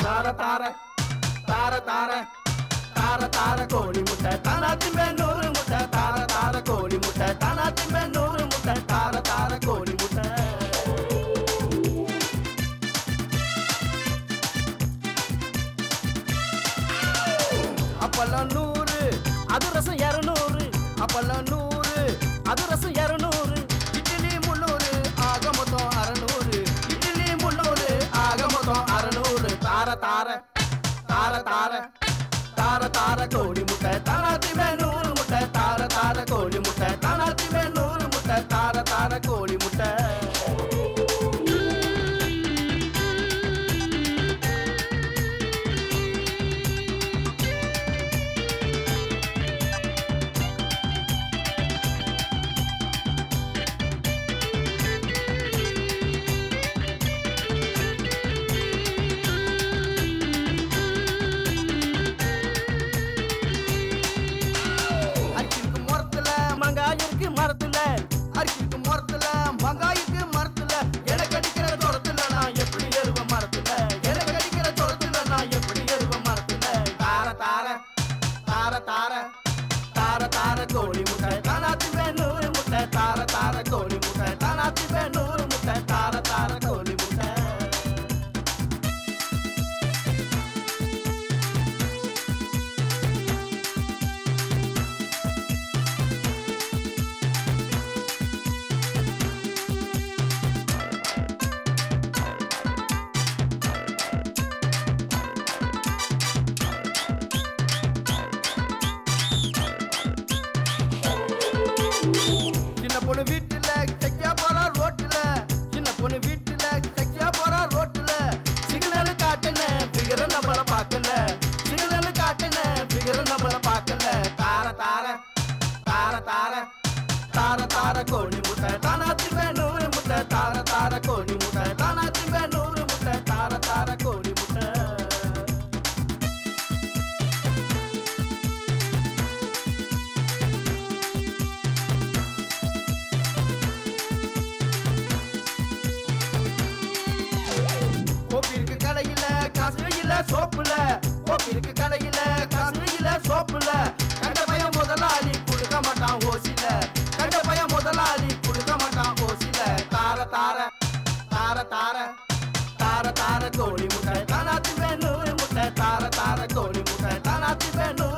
தார தார தார தார தார தார கோழி முட்டை தானாத்தின் நூறு முட்டை தார தார கோழி முட்டை தானாத்தின் நூறு முட்டை தார தார கோழி முட்டை அப்பெல்லாம் நூறு அது ரசம் இரநூறு அப்பெல்லாம் நூறு அது ரசம் இரநூறு இட்லி முந்நூறு ஆக மொத்தம் அறநூறு இட்லி முந்நூறு ஆக மொத்தம் அறநூறு தார தார தார தார தார தார கோழி முட்டை தானாத்தி நூறு முட்டை தார தார கோழி முட்டை தானாத்தி நூறு முட்டை தார தார கோழி முட்டை அரிசிக்கு மரத்துல மங்காய் இருக்கு மரத்துல அரிசிக்கு மரத்துல மங்காய் இருக்கு மரத்துல எனக்கு அடிக்கிற தோட்டத்துல நான் எப்படி ஏறுவேன் மரத்துல எனக்கு அடிக்கிற தோட்டத்துல நான் எப்படி ஏறுவேன் மரத்துல தார தார தார தார தார தார கோழி முட்டை தானாத்தி நூறு முட்டை தார தார கோழி முட்டை தானாத்தி நூறு முட்டை தார தார கோழி முட்டை சின்ன பொண்ணு வீட்டுல தைக்கா போறா ரோட்டுல சின்ன பொண்ணு வீட்டுல தைக்கா போறா ரோட்டுல சிக்னல் காட்டுன பிகர நம்மள பாக்கல சிக்னல் காட்டுன பிகர நம்மள பாக்கல தார தார தார தார தார தார கோழி முட்டை தானாத்தி நூறு முட்டை தார தார கோழி முட்டை தானாத்தி நூறு முட்டை தார தார கோழி முட்டை கோப்பி இருக்கு கடையில காசு இல்ல சோப்புல கோப்பி இருக்கு கடையில காசு இல்ல சோப்புல கண்ட பையன் முதலாளி கொடுக்க மாட்டான் ஓசில கண்ட பையன் முதலாளி கொடுக்க மாட்டான் ஓசில தார தார தார தார தார தார கோழி முட்டை தானாத்தி நூறு முட்டை தார தார கோழி முட்டை தானாத்தி நூறு